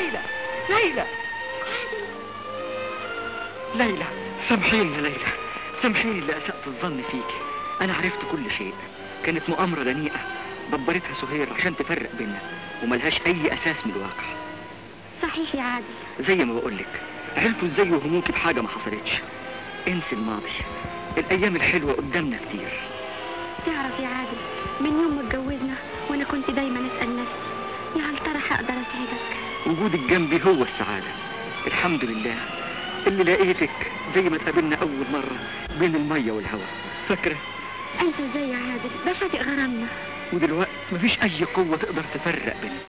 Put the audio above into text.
ليلى ليلى ليلى سامحيني يا ليلى سامحيني اللي اسأت الظن فيكي انا عرفت كل شيء كانت مؤامرة دنيئة دبرتها سهير عشان تفرق بينا وملهاش اي اساس من الواقع صحيح يا عادل زي ما بقولك عرفوا ازاي يوهموكي بحاجة ما حصلتش انسي الماضي الايام الحلوة قدامنا كتير تعرف يا عادل من يوم ما اتجوزنا وانا كنت دايما اسال نفسي يا هل ترى هقدر اسعدك وجودك جنبي هو السعادة الحمد لله اللي لقيتك زي ما اتقابلنا أول مرة بين المية والهواء فاكرة انت ازاي يا عادل ده شاطئ غرامنا ودلوقتي مفيش أي قوة تقدر تفرق بيننا